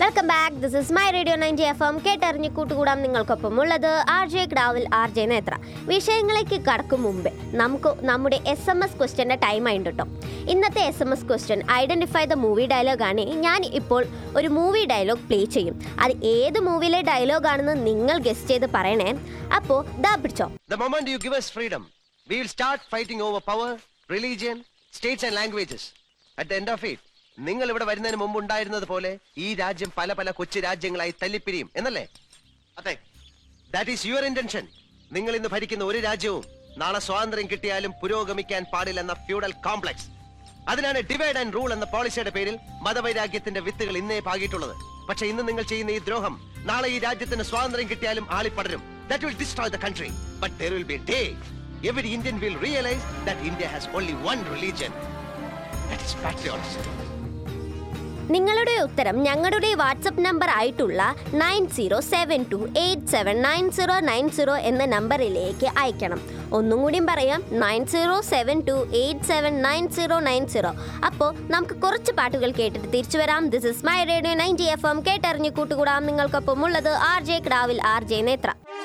Welcome back this is my radio ninety F M കേട്ടറിഞ്ഞ് കൂട്ടുകൂടാം നിങ്ങൾക്കൊപ്പം ഉള്ളത് ആർ ജെ ക്രാവിൽ ആർ ജെ നേത്ര വിഷയങ്ങളിലേക്ക് കടക്കും മുമ്പേ നമുക്ക് നമ്മുടെ എസ് എം എസ് ക്വസ്റ്റ്യൻ്റെ ടൈം ആയിട്ട് കേട്ടോ ഇന്നത്തെ S M S question identify the movie ഡയലോഗാണ് ഞാൻ ഇപ്പോൾ ഒരു മൂവി ഡയലോഗ് പ്ലേ ചെയ്യും അത് ഏത് മൂവിയിലെ ഡയലോഗാണെന്ന് നിങ്ങൾ ഗസ്റ്റ് ചെയ്ത് പറയണേ അപ്പോൾ ദാ പിടിച്ചോ The moment you give us freedom, we will start fighting over power, religion, states and languages. At the end of it, നിങ്ങൾ ഇവിടെ വരുന്നതിന് മുമ്പ് ഉണ്ടായിരുന്നത് പോലെ ഈ രാജ്യം പല പല കൊച്ചു രാജ്യങ്ങളായി തല്ലിപ്പിരിയും എന്നല്ലേ അതെ ദാറ്റ് ഈസ് യുവർ ഇന്റൻഷൻ നിങ്ങൾ ഇന്ന് ഭരിക്കുന്ന ഒരു രാജ്യവും നാളെ സ്വാതന്ത്ര്യം കിട്ടിയാലും പുരോഗമിക്കാൻ പാടില്ലെന്ന ഫ്യൂഡൽ കോംപ്ലക്സ് അതിനാണ് ഡിവൈഡ് ആൻഡ് റൂൾ എന്ന പോളിസിയുടെ പേരിൽ മതവൈരാഗ്യത്തിന്റെ വിത്തുകൾ ഇന്നേ പാകിയിട്ടുള്ളത് പക്ഷെ ഇന്ന് നിങ്ങൾ ചെയ്യുന്ന ഈ ദ്രോഹം നാളെ ഈ രാജ്യത്തിന് സ്വാതന്ത്ര്യം കിട്ടിയാലും ആളിപ്പടരും that will destroy the country but there will be day every Indian will realise that India has only one religion that is patriotism നിങ്ങളുടെ ഉത്തരം ഞങ്ങളുടെ വാട്സപ്പ് നമ്പർ ആയിട്ടുള്ള nine zero seven two eight seven nine zero nine zero എന്ന നമ്പറിലേക്ക് അയക്കണം ഒന്നും കൂടിയും പറയാം nine zero seven two eight seven nine zero nine zero അപ്പോൾ നമുക്ക് കുറച്ച് പാട്ടുകൾ കേട്ടിട്ട് തിരിച്ചു വരാം this is my radio ninety F M കേട്ടറിഞ്ഞ് കൂട്ടുകൂടാം നിങ്ങൾക്കൊപ്പം ഉള്ളത് ആർ ജെ ക്രാവിൽ ആർ ജെ നേത്ര